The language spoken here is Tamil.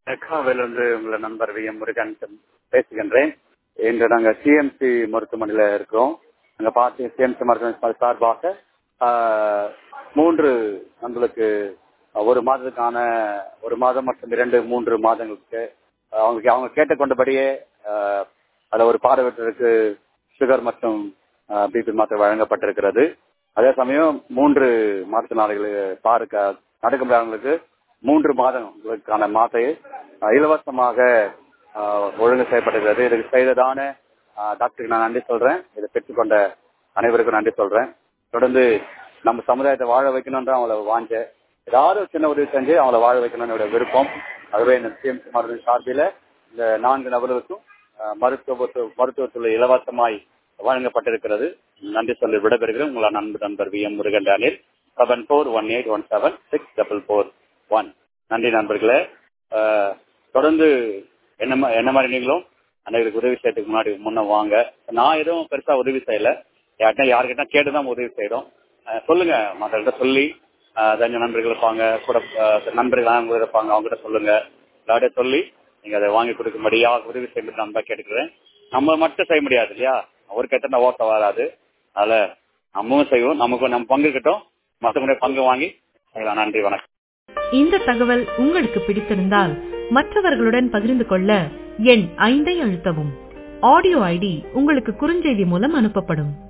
மெக்காவிலிருந்து உங்களை நண்பர் வி எம் முருகன் பேசுகின்றேன் இன்று நாங்கள் சிஎம்சி மருத்துவமனையில் இருக்கிறோம் அங்கே பார்த்து சிஎம்சி மருத்துவமனை சார்பாக ஆஹ், மூன்று நம்மளுக்கு ஒரு மாதத்துக்கான ஒரு மாதம் மற்றும் இரண்டு மூன்று மாதங்களுக்கு அவங்க அவங்க கேட்டுக்கொண்டபடியே ஆஹ், அதில் ஒரு பார்வையற்றருக்கு சுகர் மற்றும் பிபி மாத்திரை வழங்கப்பட்டிருக்கிறது அதே சமயம் மூன்று மாற்றுத்திறனாளிகளுக்கு பாருக்க நடக்க முடியாதவங்களுக்கு மூன்று மாதங்களுக்கான மாத்தையை அஹ், இலவசமாக அஹ், ஒழுங்கு செய்யப்பட்டிருக்கிறது இதுக்கு செய்ததான அஹ், டாக்டருக்கு நான் நன்றி சொல்றேன் இதை பெற்றுக்கொண்ட அனைவருக்கும் நன்றி சொல்றேன் தொடர்ந்து நம்ம சமுதாயத்தை வாழ வைக்கணும்ன்ற அவங்கள வாஞ்ச ஏதாவது ஒரு சின்ன உதவி செஞ்சு அவங்கள வாழ வைக்கணும்னு என்னோட விருப்பம் அதுவே இந்த சிஎம்சி மருத்துவ சார்பில் இந்த நான்கு நபர்களுக்கும் அஹ், மருத்துவ மருத்துவத்துறை இலவசமாய் வழங்கப்பட்டிருக்கிறது நன்றி சொல்லி விடைபெறுகிறேன் உங்கள் நண்பு நண்பர் V M Murugan Daniel seven four one eight one seven six double four one நன்றி நண்பர்களே அஹ், தொடர்ந்து என்ன மா- என்ன மாதிரி நீங்களும் அன்னைக்கு உதவி செய்யறதுக்கு முன்னாடி முன்ன வாங்க நான் எதுவும் பெருசா உதவி செய்யல யார்கிட்ட யார்கிட்ட கேட்டு தான் உதவி செய்யறோம் அஹ், சொல்லுங்க மற்றவர்கிட்ட சொல்லி அஹ், தெரிஞ்ச நண்பர்கள் இருப்பாங்க கூட அஹ், நண்பர்கள் அவங்க இருப்பாங்க அவங்க கிட்ட சொல்லுங்க எல்லார்கிட்ட சொல்லி நீங்க அதை வாங்கி கொடுக்கும்படியா உதவி செய்யணும் நான் தான் கேட்டுக்கிறேன் நம்ம மட்டும் செய்ய முடியாது இல்லையா ஒரு கெட்ட ஓட்ட வராது அதனால நம்மவும் செய்வோம் நமக்கு நம்ம பங்கு கிட்டோம் மற்றவங்களுடைய பங்கு வாங்கி செய்யலாம் நன்றி வணக்கம் இந்த தகவல் உங்களுக்கு பிடித்திருந்தால் மற்றவர்களுடன் பகிர்ந்து கொள்ள எண் ஐந்தை அழுத்தவும் ஆடியோ ஐடி உங்களுக்கு குறுஞ்செய்தி மூலம் அனுப்பப்படும்